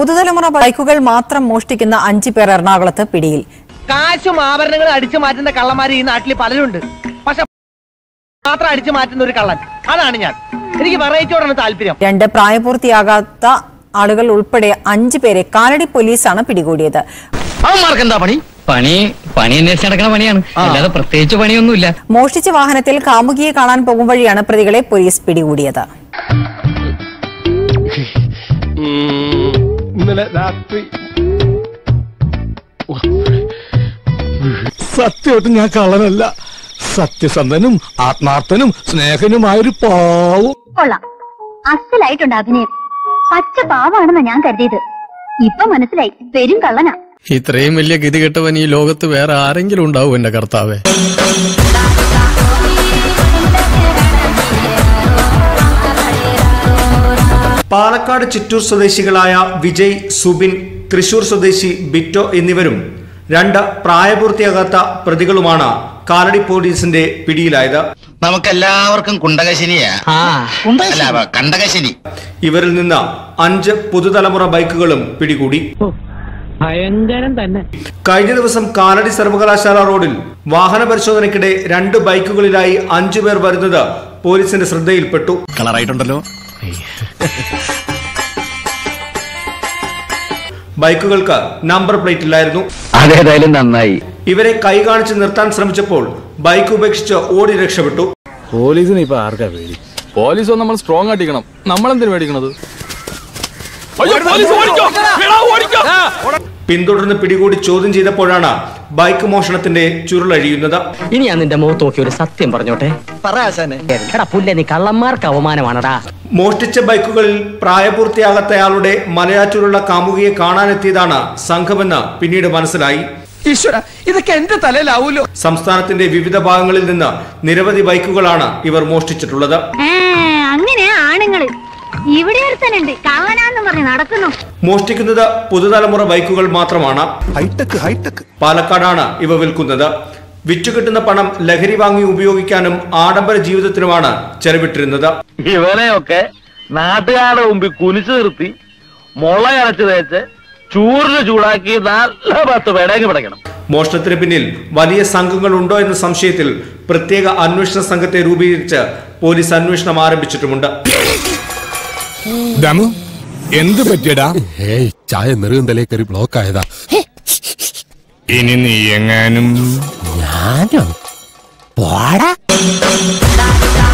പുതുതലമുറ ബൈക്കുകൾ മാത്രം മോഷ്ടിക്കുന്ന അഞ്ചു പേർ എറണാകുളത്ത് പിടിയിൽ കാശും ആഭരണങ്ങളും അടിച്ചു മാറ്റുന്ന കള്ളന്മാർ ഈ നാട്ടിൽ പലരുണ്ട് പക്ഷെ മാത്രം അടിച്ചു മാറ്റുന്ന ഒരു കള്ളൻ അതാണ് ഞാൻ എനിക്ക് വെറൈറ്റിയോടാണ് താല്പര്യം രണ്ട് പ്രായപൂർത്തിയാകാത്ത ആളുകൾ ഉൾപ്പെടെ അഞ്ചു പേരെ കാലടി പോലീസാണ് പിടികൂടിയത് അവന്മാർക്ക് എന്താ പണി പണി പണി അന്വേഷിച്ച് നടക്കുന്ന പണിയാണ് അല്ലാതെ പ്രത്യേകിച്ച് പണിയൊന്നുമില്ല മോഷ്ടിച്ച വാഹനത്തിൽ കാമുകിയെ കാണാൻ പോകും വഴിയാണ് പ്രതികളെ പോലീസ് പിടികൂടിയത് ഇന്നലെ രാത്രി സത്യമായിട്ടും ഞാൻ കള്ളനല്ല സത്യസന്ധനും ആത്മാർത്ഥനും സ്നേഹനുമായൊരു പാവം കൊള്ളാം അസലായിട്ടുണ്ട് അഭിനയം പച്ച പാവാണെന്ന് ഞാൻ കരുതിയത് ഇപ്പൊ മനസ്സിലായി പെരും കള്ളനാ ഇത്രയും വലിയ ഗതികെട്ടവൻ ഈ ലോകത്ത് വേറെ ആരെങ്കിലും ഉണ്ടാവും എന്റെ കർത്താവേ പാലക്കാട് ചിറ്റൂർ സ്വദേശികളായ വിജയ് സുബിൻ തൃശൂർ സ്വദേശി ബിറ്റോ എന്നിവരും രണ്ട് പ്രായപൂർത്തിയാകാത്ത പ്രതികളുമാണ് കാലടി പോലീസിന്റെ പിടിയിലായത് നമുക്കെല്ലാവർക്കും കുണ്ടകശനിയാ അല്ല അവ കണ്ടകശനി ഇവരിൽ നിന്ന് അഞ്ച് പുതുതലമുറ ബൈക്കുകളും പിടികൂടി ഭയങ്കരം തന്നെ കഴിഞ്ഞ ദിവസം കാലടി സർവകലാശാല റോഡിൽ വാഹന പരിശോധനയ്ക്കിടെ രണ്ട് ബൈക്കുകളിലായി അഞ്ചു പേർ വരുന്നത് പോലീസിന്റെ ശ്രദ്ധയിൽപ്പെട്ടു കളറായിട്ടുണ്ടല്ലോ ബൈക്കുകൾക്ക് നമ്പർ പ്ലേറ്റ് ഇല്ലായിരുന്നു അതേതായാലും നന്നായി ഇവരെ കൈ കാണിച്ച് നിർത്താൻ ശ്രമിച്ചപ്പോൾ ബൈക്ക് ഉപേക്ഷിച്ച് ഓടി രക്ഷപ്പെട്ടു പോലീസിന് ഇപ്പൊ ആർക്കാ പേടി പോലീസ് നമ്മൾ സ്ട്രോങ് ആട്ടിക്കണം നമ്മളെന്തിനു പേടിക്കണത് പിന്തുടർന്ന് പിടികൂടി ചോദ്യം ചെയ്തപ്പോഴാണ് ബൈക്ക് മോഷണത്തിന്റെ ചുരുളഴിയുന്നത് ഇനി ഞാൻ നിന്റെ മുഖത്ത് നോക്കി ഒരു സത്യം പറഞ്ഞോട്ടെ എടാ പുല്ല നീ കള്ളന്മാർക്ക് അവമാനമാണടാ മോഷ്ടിച്ച ബൈക്കുകളിൽ പ്രായപൂർത്തിയാകാത്തയാളുടെ മലയാറ്റൂരുള്ള കാമുകിയെ കാണാനെത്തിയതാണ് സംഘമെന്ന് പിന്നീട് മനസ്സിലായി ഈശ്വര ഇതൊക്കെ എന്റെ തലയിലാവൂലോ സംസ്ഥാനത്തിന്റെ വിവിധ ഭാഗങ്ങളിൽ നിന്ന് നിരവധി ബൈക്കുകളാണ് ഇവർ മോഷ്ടിച്ചിട്ടുള്ളത് അങ്ങനെ ആണുങ്ങള് ഇവിടെ ഒരുത്തനുണ്ട് കള്ളനാന്ന് പറഞ്ഞ് നടക്കുന്നു മോഷ്ടിക്കുന്നത് പുതുതലമുറ ബൈക്കുകൾ മാത്രമാണ് ഹൈടെക് ഹൈടെക് പാലക്കാടാണ് ഇവ വിൽക്കുന്നത് വിറ്റുകിട്ടുന്ന പണം ലഹരി വാങ്ങി ഉപയോഗിക്കാനും ആഡംബര ജീവിതത്തിനുമാണ് ചെലവിട്ടിരുന്നത് ഇവരെയൊക്കെ നാട്ടുകാരുടെ മുമ്പിൽ കുനിച്ചു നിർത്തി മുളയടച്ചു തേച്ച് ചൂറിന് ചൂടാക്കി നല്ല പത്ത് പേടങ്ങി പിടയ്ക്കണം മോഷണത്തിന് പിന്നിൽ വലിയ സംഘങ്ങൾ ഉണ്ടോ എന്ന സംശയത്തിൽ പ്രത്യേക അന്വേഷണ സംഘത്തെ രൂപീകരിച്ച് പോലീസ് അന്വേഷണം ആരംഭിച്ചിട്ടുമുണ്ട് ദമു എന്ത് പറ്റിയടാ ഏയ് ചായ നെറുകന്തലേ കയറി ബ്ലോക്ക് ആയതാ ഇനി നീ എങ്ങാനും ഞാനോ പോടാ